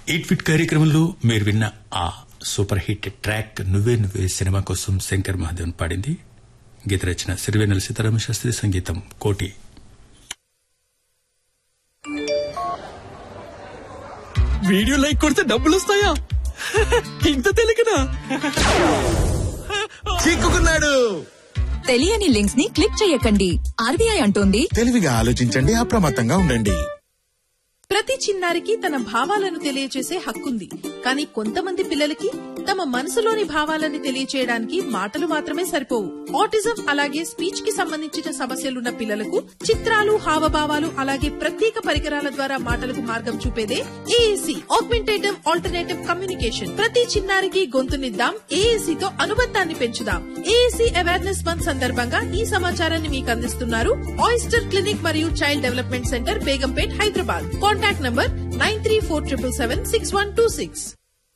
eight fit కార్యక్రమంలో మీరు విన్న ఆ సూపర్ హిట్ ట్రాక్ నువ్వే నువ్వే సినిమా కోసం శంకర్ మహాదేవన్ పాడింది గీత రచన సిరివేనల సీతారామ శాస్త్రి సంగీతం కోటి వీడియో లైక్ కొడితే డబ్బులు వస్తాయా ఇంత తెలియకనా చిక్కుకున్నాడు తెలియని లింక్స్ ని క్లిక్ చేయకండి ఆర్బీఐ అంటోంది తెలివిగా ఆలోచించండి అప్రమత్తంగా ఉండండి ప్రతి చిన్నారికి తన భావాలను తెలియచేసే హక్కుంది కానీ కొంతమంది పిల్లలకి తమ మనసులోని భావాలని తెలియచేయడానికి మాటలు మాత్రమే సరిపోవు ఆటిజం అలాగే స్పీచ్ కి సంబంధించిన సమస్యలున్న పిల్లలకు చిత్రాలు హావభావాలు అలాగే ప్రత్యేక పరికరాల ద్వారా మాటలకు మార్గం చూపేదే ఏఏసీ ఆగ్మెంటేటివ్ ఆల్టర్నేటివ్ కమ్యూనికేషన్ ప్రతి చిన్నారికి గొంతునిద్దాం ఏఏసీ తో అనుబంధాన్ని పెంచుదాం ఏఏసీ అవేర్నెస్ మంత్ సందర్భంగా ఈ సమాచారాన్ని మీకు అందిస్తున్నారు ఆయిస్టర్ క్లినిక్ మరియు child development centre Begumpet Hyderabad contact number nine three four triple seven six one two six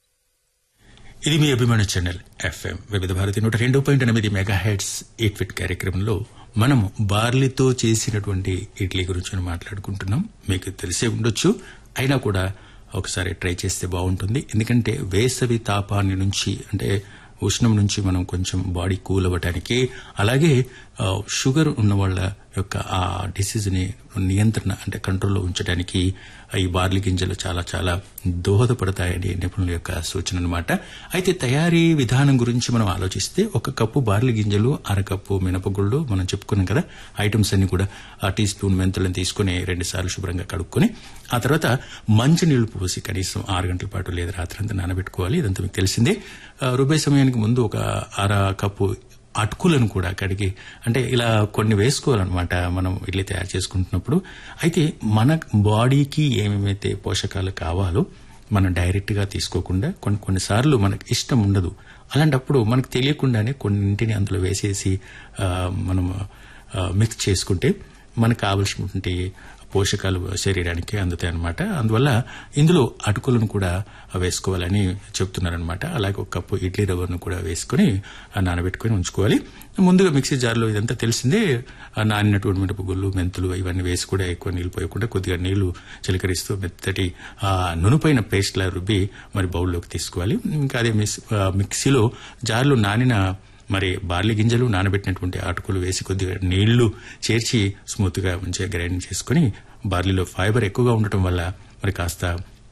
ఇది మీ అభిమాన ఛానల్ ఎఫ్ఎం వివిధ భారతి నూట రెండు పాయింట్ ఎనిమిది మెగా హెడ్స్ ఎయిట్ ఫిట్ కార్యక్రమంలో మనం బార్లీతో చేసినటువంటి ఇడ్లీ గురించి మనం మాట్లాడుకుంటున్నాం మీకు తెలిసే ఉండొచ్చు అయినా కూడా ఒకసారి ట్రై చేస్తే బాగుంటుంది ఎందుకంటే వేసవి తాపాన్ని నుంచి అంటే ఉష్ణం నుంచి మనం కొంచెం బాడీ కూల్ అవ్వటానికి అలాగే ఆ, షుగర్ ఉన్న వాళ్ళ యొక్క ఆ డిసీజ్ ని నియంత్రణ అంటే కంట్రోల్లో ఉంచడానికి ఈ బార్లీ గింజలు చాలా చాలా దోహదపడతాయని నిపుణుల యొక్క సూచన అనమాట అయితే తయారీ విధానం గురించి మనం ఆలోచిస్తే ఒక కప్పు బార్లీ గింజలు అరకప్పు మినపగుళ్ళు మనం చెప్పుకున్నాం కదా ఐటమ్స్ అన్ని కూడా ఆ టీ స్పూన్ మెంతులను తీసుకుని రెండు సార్లు శుభ్రంగా కడుక్కొని ఆ తర్వాత మంచి నీళ్లు పోసి కనీసం ఆరు గంటల పాటు లేదా రాత్రంతా నానబెట్టుకోవాలి ఇదంతా మీకు తెలిసిందే ఆ, రుబ్బే సమయానికి ముందు ఒక అర కప్పు అటుకులను కూడా కడిగి అంటే ఇలా కొన్ని వేసుకోవాలన్నమాట మనం ఇడ్లీ తయారు చేసుకుంటున్నప్పుడు అయితే మన బాడీకి ఏమేమైతే పోషకాలు కావాలో మనం డైరెక్ట్ గా తీసుకోకుండా కొన్ని కొన్నిసార్లు మనకు ఇష్టం ఉండదు అలాంటప్పుడు మనకు తెలియకుండానే కొన్నింటిని అందులో వేసేసి ఆ, మనం ఆ, మిక్స్ చేసుకుంటే మనకు కావలసినటువంటి పోషకాలు శరీరానికి అందుతాయి అనమాట అందువల్ల ఇందులో అటుకులను కూడా వేసుకోవాలని చెప్తున్నారనమాట అలాగే ఒక కప్పు ఇడ్లీ రవ్వను కూడా వేసుకుని ఆ నానబెట్టుకుని ఉంచుకోవాలి ముందుగా మిక్సీ జార్లో ఇదంతా తెలిసిందే ఆ నానినటువంటి మిరపగుళ్ళు మెంతులు ఇవన్నీ వేసి కూడా ఎక్కువ నీళ్లు పోయకుండా కొద్దిగా నీళ్లు చిలకరిస్తూ మెత్తటి ఆ నునుపైన పేస్ట్ లా రుబ్బి మరి బౌల్లోకి తీసుకోవాలి ఇంకా అదే మిక్స్- ఆ, మిక్సీలో జార్లో నానిన మరి బార్లీ గింజలు నానబెట్టినటువంటి అటుకులు వేసి కొద్దిగా నీళ్లు చేర్చి స్మూత్ గా మంచిగా గ్రైండ్ చేసుకుని బార్లీలో ఫైబర్ ఎక్కువగా ఉండటం వల్ల మరి కాస్త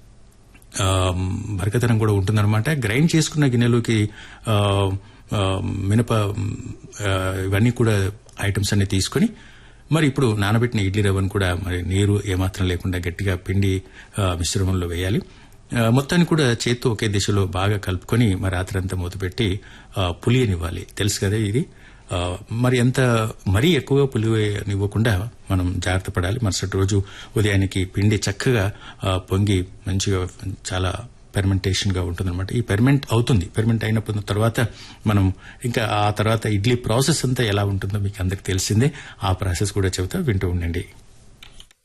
ఆ, బరకతనం కూడా ఉంటుందన్నమాట గ్రైండ్ చేసుకున్న గిన్నెలోకి ఆ, ఆ, మినప ఆ, ఇవన్నీ కూడా ఐటమ్స్ అన్ని తీసుకొని మరి ఇప్పుడు నానబెట్టిన ఇడ్లీ రవ్వను కూడా మరి నీరు ఏమాత్రం లేకుండా గట్టిగా పిండి ఆ, మిశ్రమంలో వేయాలి ఆ, మొత్తాన్ని కూడా చేత్తో ఒకే దిశలో బాగా కలుపుకొని మరి రాత్రంతా మూతపెట్టి ఆ, పులియనివ్వాలి తెలుసు కదా ఇది ఆ, మరి ఎంత మరీ ఎక్కువగా పులియనివ్వకుండా మనం జాగ్రత్త పడాలి మరుసటి రోజు ఉదయానికి పిండి చక్కగా ఆ, పొంగి మంచిగా చాలా పెర్మెంటేషన్ గా ఉంటుందన్నమాట ఈ పెర్మెంట్ అవుతుంది పెర్మెంట్ అయినప్పుడు తర్వాత మనం ఇంకా ఆ తర్వాత ఇడ్లీ ప్రాసెస్ అంతా ఎలా ఉంటుందో మీకు అందరికి తెలిసిందే ఆ ప్రాసెస్ కూడా చెబుతా వింటూ ఉండండి